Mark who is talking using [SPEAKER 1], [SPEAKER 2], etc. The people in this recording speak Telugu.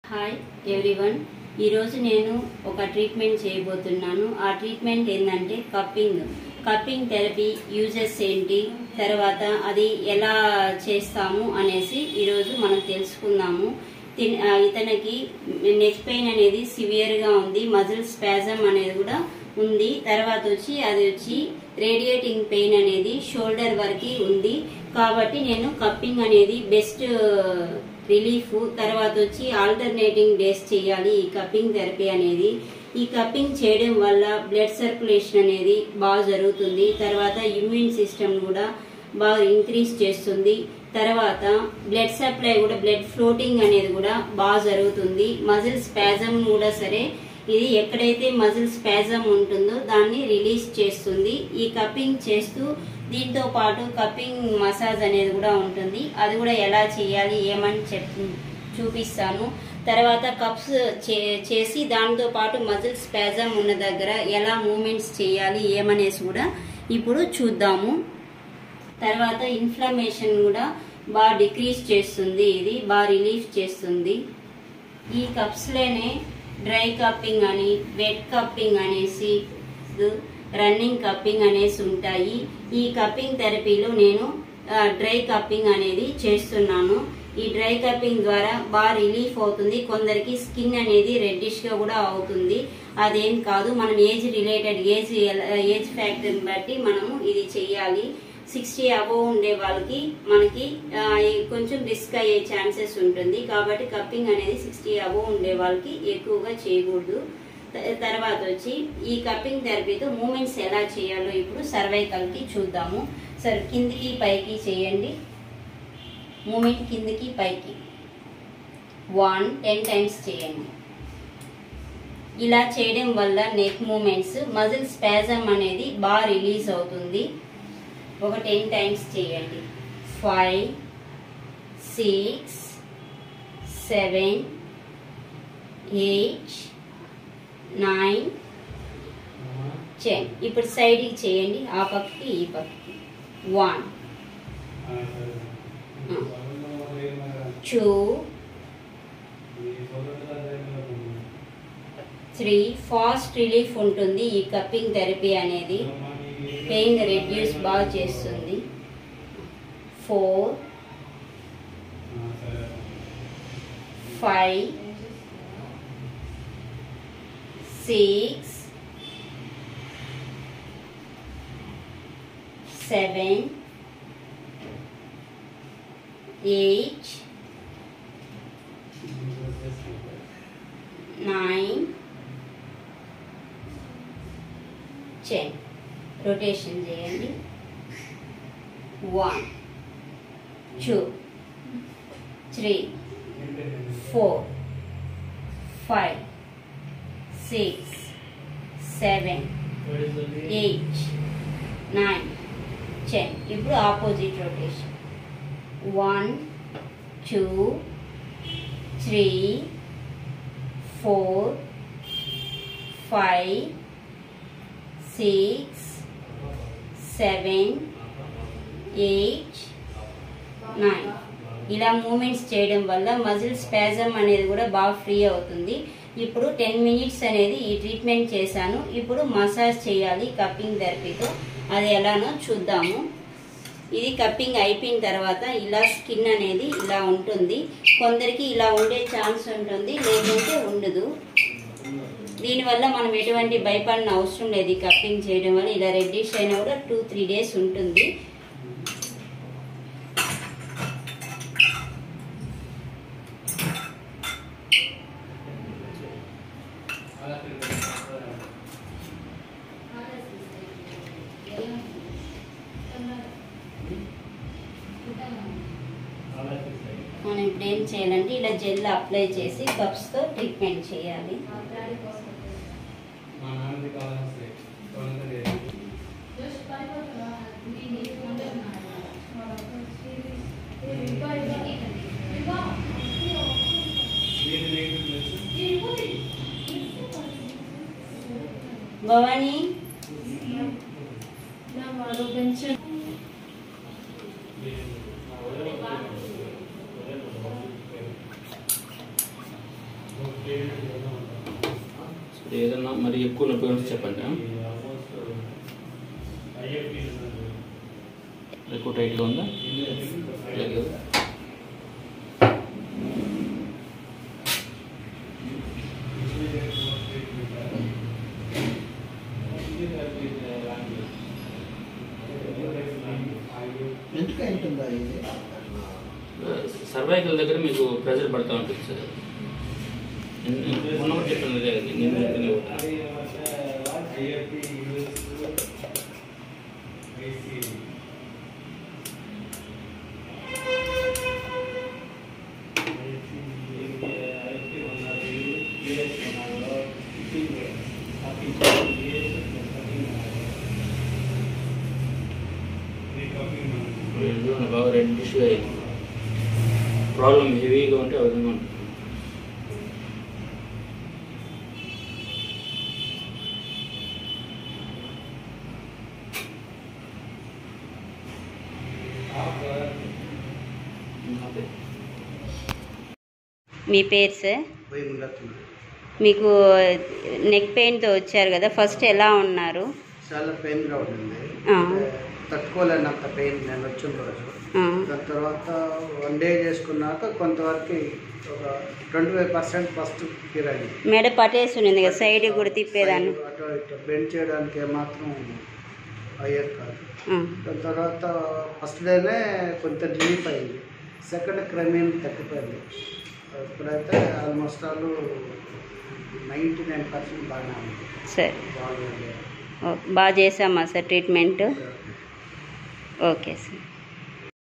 [SPEAKER 1] హాయ్ ఎవ్రీవన్ ఈరోజు నేను ఒక ట్రీట్మెంట్ చేయబోతున్నాను ఆ ట్రీట్మెంట్ ఏంటంటే కప్పింగ్ కప్పింగ్ థెరపీ యూజెస్ ఏంటి తర్వాత అది ఎలా చేస్తాము అనేసి ఈరోజు మనం తెలుసుకుందాము తిన్- ఆ, ఇతనికి నెక్ పెయిన్ అనేది సివియర్గా ఉంది మజిల్ స్పాజమ్ అనేది కూడా ఉంది తర్వాత వచ్చి అది వచ్చి రేడియేటింగ్ పెయిన్ అనేది షోల్డర్ వరకు ఉంది కాబట్టి నేను కప్పింగ్ అనేది బెస్ట్ రిలీఫ్ తర్వాత వచ్చి ఆల్టర్నేటింగ్ డేస్ చేయాలి ఈ కప్పింగ్ థెరపీ అనేది ఈ కప్పింగ్ చేయడం వల్ల బ్లడ్ సర్క్యులేషన్ అనేది బాగా జరుగుతుంది తర్వాత ఇమ్యూన్ సిస్టమ్ కూడా బాగా ఇంక్రీజ్ చేస్తుంది తర్వాత బ్లడ్ సప్లై కూడా బ్లడ్ ఫ్లోటింగ్ అనేది కూడా బాగా జరుగుతుంది మజిల్ స్పాజమ్ కూడా సరే ఇది ఎక్కడైతే మజిల్ స్పాజమ్ ఉంటుందో దాన్ని రిలీజ్ చేస్తుంది ఈ కప్పింగ్ చేస్తూ దీంతో పాటు కప్పింగ్ మసాజ్ అనేది కూడా ఉంటుంది అది కూడా ఎలా చేయాలి ఏమని చెప్ చూపిస్తాను తర్వాత కప్స్ చే- చేసి దాంతో పాటు మజిల్ స్పాజమ్ ఉన్న దగ్గర ఎలా మూమెంట్స్ చేయాలి ఏమనేసి కూడా ఇప్పుడు చూద్దాము తర్వాత ఇన్ఫ్లమేషన్ కూడా బాగా డిక్రీజ్ చేస్తుంది ఇది బాగా రిలీఫ్ చేస్తుంది ఈ కప్స్లోనే డ్రై కప్పింగ్ అని వెట్ కప్పింగ్ అనేసి రన్నింగ్ కప్పింగ్ అనేసి ఉంటాయి ఈ కప్పింగ్ థెరపీలో నేను ఆ, డ్రై కప్పింగ్ అనేది చేస్తున్నాను ఈ డ్రై కప్పింగ్ ద్వారా బాగా రిలీఫ్ అవుతుంది కొందరికి స్కిన్ అనేది రెడ్డిష్ గా కూడా అవుతుంది అదేం కాదు మనం ఏజ్ రిలేటెడ్ ఏజ్ ఏజ్ ఫ్యాక్టర్ని బట్టి మనము ఇది చెయ్యాలి సిక్స్టీ అబోవ్ ఉండే వాళ్ళకి మనకి ఆ, ఈ కొంచెం రిస్క్ అయ్యే ఛాన్సెస్ ఉంటుంది కాబట్టి కప్పింగ్ అనేది సిక్స్టీ అబోవ్ ఉండే వాళ్ళకి ఎక్కువగా చేయకూడదు త- తర్వాత వచ్చి ఈ కప్పింగ్ థెరపీతో మూమెంట్స్ ఎలా చేయాలో ఇప్పుడు సర్వైకల్ కి చూద్దాము సరే కిందికి పైకి చేయండి మూమెంట్ కిందికి పైకి వన్ టెన్ టైమ్స్ చేయండి ఇలా చేయడం వల్ల నెక్ మూమెంట్స్ మజిల్ స్పాజమ్ అనేది బాగా రిలీజ్ అవుతుంది ఒక టెన్ టైమ్స్ చేయండి five six seven eight nine ten ఇప్పుడు సైడ్కి చేయండి ఆ పక్కకి ఈ పక్కకి one two three fast relief ఉంటుంది ఈ కప్పింగ్ థెరపీ అనేది పెయిన్ రెడ్యూస్ బాగా చేస్తుంది four five six seven eight nine ten rotation చేయండి one two three four five six seven eight nine ten ఇప్పుడు opposite rotation one two three four five six seven eight nine ఇలా మూమెంట్స్ చేయడం వల్ల మజిల్ స్పాజమ్ అనేది కూడా బాగా ఫ్రీ అవుతుంది ఇప్పుడు టెన్ మినిట్స్ అనేది ఈ ట్రీట్మెంట్ చేశాను ఇప్పుడు మసాజ్ చేయాలి కప్పింగ్ థెరపీతో అది ఎలానో చూద్దాము ఇది కప్పింగ్ అయిపోయిన తర్వాత ఇలా స్కిన్ అనేది ఇలా ఉంటుంది కొందరికి ఇలా ఉండే ఛాన్స్ ఉంటుంది లేదంటే ఉండదు దీనివల్ల మనం ఎటువంటి భయపడిన అవసరం లేదు ఈ కప్పింగ్ చేయడం వల్ల ఇలా రెడ్డిష్ అయినా కూడా టూ త్రీ డేస్ ఉంటుంది మనం ఇప్పుడు ఏం చేయాలంటే ఇలా జెల్ అప్లై చేసి కప్స్తో ట్రీట్మెంట్ చేయాలి
[SPEAKER 2] మా నాన్నది కావాల్సి
[SPEAKER 1] భవానీ
[SPEAKER 2] సో ఏదన్నా మరి ఎక్కువ నొప్పి ఉంటే చెప్పండి ఆ? ఎక్కువ టైట్గా ఉందా లేదు కదా
[SPEAKER 3] ఎందుకు ఉంటుందా ఇది
[SPEAKER 2] సర్వైకల్ దగ్గర మీకు ప్రెజర్ పడతా ఉంటుంది సార్ మొన్న కూడా చెప్పాను అదే అది. నేను చెప్పింది ఒకటి. రెండు బాగా రెడ్డిష్గా అయింది ప్రాబ్లం హెవీగా ఉంటే ఆ విధంగా ఉంటుంది అదే.
[SPEAKER 1] మీ పేరు సార్
[SPEAKER 3] పోయి ఉండొచ్చు
[SPEAKER 1] మీకు నెక్ పెయిన్తో వచ్చారు కదా ఫస్ట్ ఎలా ఉన్నారు
[SPEAKER 3] చాలా పెయిన్గా ఉండింది
[SPEAKER 1] ఆ.
[SPEAKER 3] అంటే తట్టుకోలేనంత పెయిన్ నేను వచ్చిన రోజు
[SPEAKER 1] ఆ,
[SPEAKER 3] దాని తర్వాత వన్ డే చేసుకున్నాక కొంతవరకు ఒక twenty five percent first cure అయింది
[SPEAKER 1] మెడ పట్టేసి ఉన్నది కదా సైడ్ కూడా తిప్పేదాన్ని
[SPEAKER 3] అటు ఇటు బెండ్ చేయడానికి ఏమాత్రం అయ్యేది కాదు
[SPEAKER 1] ఆ,
[SPEAKER 3] దాని తర్వాత ఫస్ట్ డేనే కొంచెం రిలీఫ్ అయింది సెకండ్ క్రమేం తగ్గిపోయింది ఇప్పుడైతే almost all ninety nine percent బాగానే ఉంది
[SPEAKER 1] సరే
[SPEAKER 3] బాగుంది
[SPEAKER 1] ఓ, బాగా చేసామా సార్ ట్రీట్మెంట్ ఓకే సార్